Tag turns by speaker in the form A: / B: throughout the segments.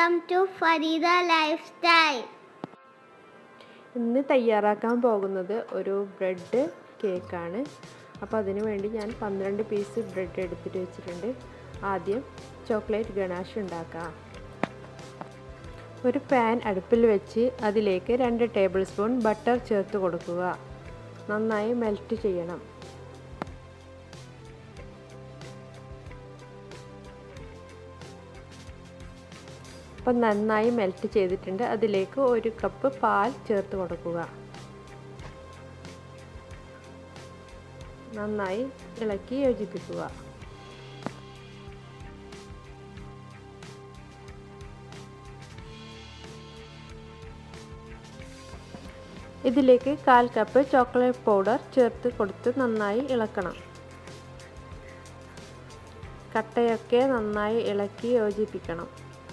A: welcome to Fareeda lifestyle
B: ഇന്ന് തയ്യാറാക്കാൻ പോകുന്നത് ഒരു ബ്രെഡ് കേക്കാണ് അപ്പോൾ അതിന് വേണ്ടി ഞാൻ പന്ത്രണ്ട് പീസ് ബ്രെഡ് എടുത്തിട്ട് വെച്ചിട്ടുണ്ട് ആദ്യം ചോക്ലേറ്റ് ഗണാഷ് ഉണ്ടാക്കാം ഒരു പാൻ അടുപ്പിൽ വെച്ച് അതിലേക്ക് രണ്ട് ടേബിൾ സ്പൂൺ ബട്ടർ ചേർത്ത് കൊടുക്കുക നന്നായി മെൽറ്റ് ചെയ്യണം അപ്പം നന്നായി മെൽറ്റ് ചെയ്തിട്ടുണ്ട് അതിലേക്ക് ഒരു കപ്പ് പാൽ ചേർത്ത് കൊടുക്കുക നന്നായി ഇളക്കി യോജിപ്പിക്കുക ഇതിലേക്ക് കാൽ കപ്പ് ചോക്ലേറ്റ് പൗഡർ ചേർത്ത് കൊടുത്ത് നന്നായി ഇളക്കണം കട്ടയൊക്കെ നന്നായി ഇളക്കി യോജിപ്പിക്കണം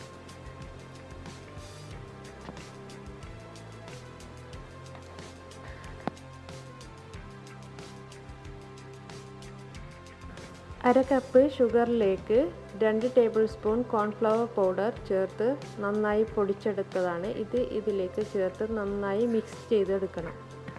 B: അര കപ്പ് ഷുഗറിലേക്ക് രണ്ട് ടേബിൾ സ്പൂൺ കോൺഫ്ലവർ പൗഡർ ചേർത്ത് നന്നായി പൊടിച്ചെടുത്തതാണ് ഇത് ഇതിലേക്ക് ചേർത്ത് നന്നായി മിക്സ് ചെയ്തെടുക്കണം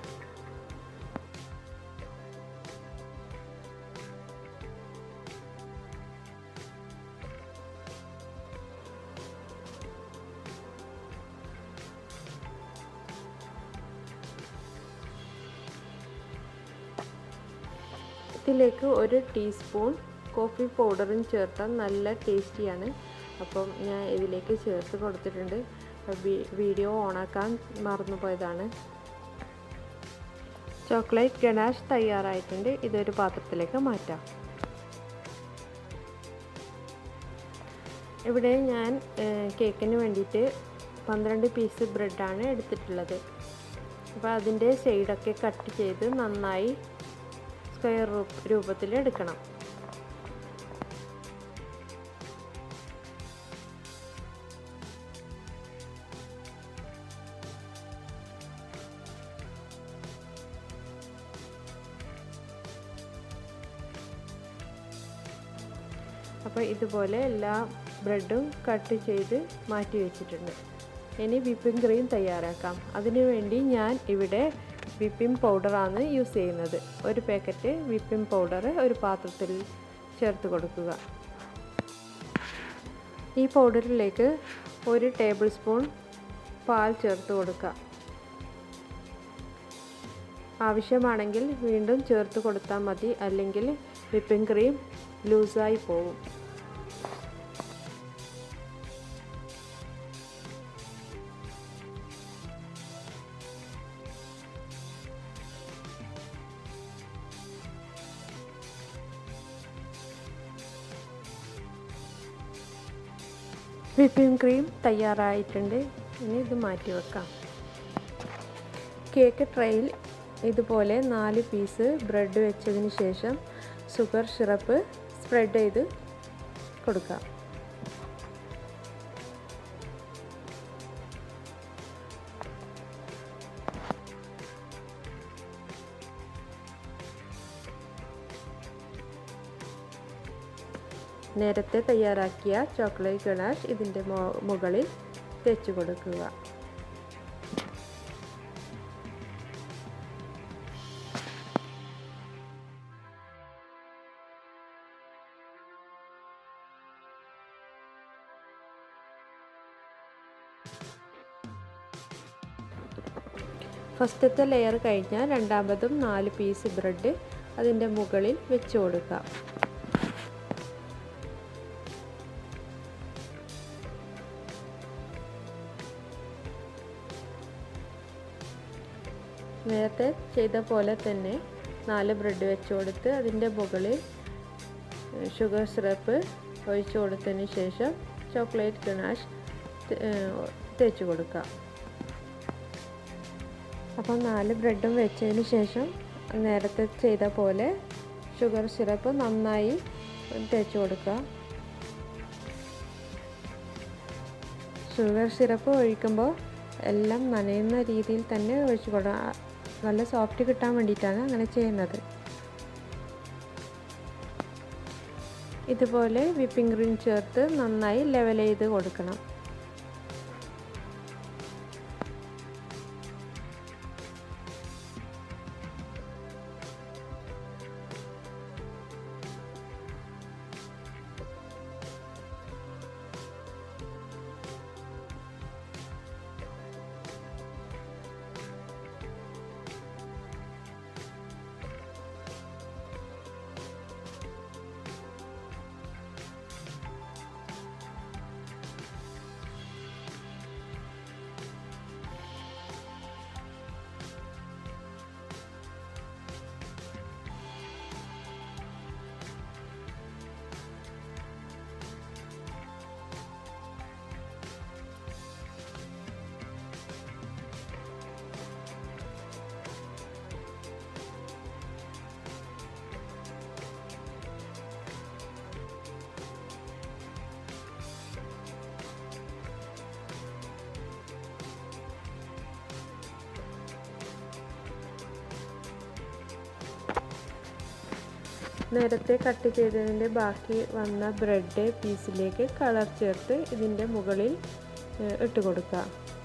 B: ഇതിലേക്ക് ഒരു ടീസ്പൂൺ കോഫി പൗഡറും ചേർത്താൽ നല്ല ടേസ്റ്റിയാണ് അപ്പം ഞാൻ ഇതിലേക്ക് ചേർത്ത് കൊടുത്തിട്ടുണ്ട് വീഡിയോ ഓണാക്കാൻ മറന്നുപോയതാണ് ചോക്ലേറ്റ് ഗണാഷ് തയ്യാറായിട്ടുണ്ട് ഇതൊരു പാത്രത്തിലേക്ക് മാറ്റാം ഇവിടെ ഞാൻ കേക്കിന് വേണ്ടിയിട്ട് പന്ത്രണ്ട് പീസ് ബ്രെഡാണ് എടുത്തിട്ടുള്ളത് അപ്പോൾ അതിൻ്റെ സൈഡൊക്കെ കട്ട് ചെയ്ത് നന്നായി സ്ക്വയർ രൂപത്തിൽ എടുക്കണം അപ്പോൾ ഇതുപോലെ എല്ലാ ബ്രെഡും കട്ട് ചെയ്ത് മാറ്റി വെച്ചിട്ടുണ്ട് ഇനി വിപ്പിംഗ് ക്രീം തയ്യാറാക്കാം അതിനു വേണ്ടി ഞാൻ ഇവിടെ വിപ്പിംഗ് പൗഡറാണ് യൂസ് ചെയ്യുന്നത് ഒരു പാക്കറ്റ് വിപ്പിംഗ് പൗഡർ ഒരു പാത്രത്തിൽ ചേർത്ത് കൊടുക്കുക ഈ പൗഡറിലേക്ക് ഒരു ടേബിൾ സ്പൂൺ പാൽ ചേർത്ത് കൊടുക്കുക ആവശ്യമാണെങ്കിൽ വീണ്ടും ചേർത്ത് കൊടുത്താൽ മതി അല്ലെങ്കിൽ വിപ്പിംഗ് ക്രീം ലൂസായി പോകും വിപ്പിംഗ് ക്രീം തയ്യാറായിട്ടുണ്ട് ഇനി ഇത് മാറ്റി വെക്കാം കേക്ക് ട്രേയിൽ ഇതുപോലെ നാല് പീസ് ബ്രെഡ് വെച്ചതിന് ശേഷം ഷുഗർ സിറപ്പ് സ്പ്രെഡ് ചെയ്ത് കൊടുക്കാം നേരത്തെ തയ്യാറാക്കിയ ചോക്ലേറ്റ് ഗണാഷ് ഇതിൻ്റെ മുകളിൽ തേച്ച് കൊടുക്കുക ഫസ്റ്റത്തെ ലെയർ കഴിഞ്ഞാൽ രണ്ടാമതും നാല് പീസ് ബ്രെഡ് അതിൻ്റെ മുകളിൽ വെച്ച് കൊടുക്കാം നേരത്തെ ചെയ്ത പോലെ തന്നെ നാല് ബ്രെഡ് വെച്ച് കൊടുത്ത് അതിൻ്റെ മുകളിൽ ഷുഗർ സിറപ്പ് ഒഴിച്ചു കൊടുത്തതിന് ശേഷം ചോക്ലേറ്റ് ഗണാഷ് തേച്ച് കൊടുക്കാം അപ്പോൾ നാല് ബ്രെഡും വെച്ചതിന് ശേഷം നേരത്തെ ചെയ്ത പോലെ ഷുഗർ സിറപ്പ് നന്നായി തേച്ച് കൊടുക്കുക ഷുഗർ സിറപ്പ് ഒഴിക്കുമ്പോൾ എല്ലാം നനയുന്ന രീതിയിൽ തന്നെ ഒഴിച്ചു കൊടുക്കുക നല്ല സോഫ്റ്റ് കിട്ടാൻ വേണ്ടിയിട്ടാണ് അങ്ങനെ ചെയ്യുന്നത് ഇതുപോലെ വിപ്പിംഗ് ക്രീം ചേർത്ത് നന്നായി ലെവൽ ചെയ്ത് കൊടുക്കണം നേരത്തെ കട്ട് ചെയ്തതിൻ്റെ ബാക്കി വന്ന ബ്രെഡ് പീസിലേക്ക് കളർ ചേർത്ത് ഇതിൻ്റെ മുകളിൽ ഇട്ട് കൊടുക്കുക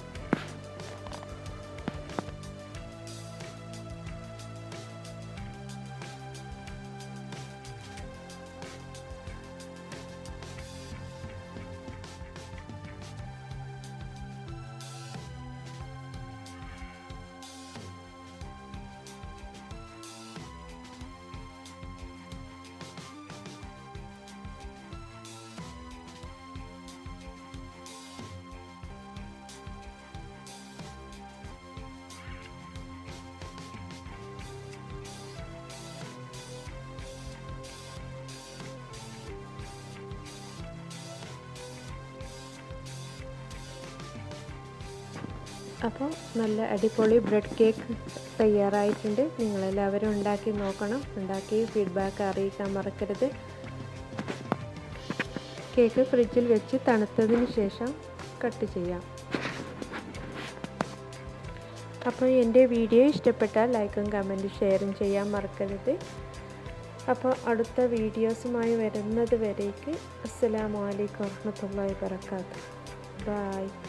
B: അപ്പോൾ നല്ല അടിപൊളി ബ്രെഡ് കേക്ക് തയ്യാറായിട്ടുണ്ട് നിങ്ങളെല്ലാവരും ഉണ്ടാക്കി നോക്കണം ഉണ്ടാക്കി ഫീഡ്ബാക്ക് അറിയിക്കാൻ മറക്കരുത് കേക്ക് ഫ്രിഡ്ജിൽ വെച്ച് തണുത്തതിന് ശേഷം കട്ട് ചെയ്യാം അപ്പോൾ എൻ്റെ വീഡിയോ ഇഷ്ടപ്പെട്ടാൽ ലൈക്കും കമൻറ്റും ഷെയറും ചെയ്യാൻ മറക്കരുത് അപ്പോൾ അടുത്ത വീഡിയോസുമായി വരുന്നത് വരേക്ക് അസ്സലാമു അലൈക്കും വറഹ്മത്തുള്ളാഹി വബറകാതുഹു ബൈ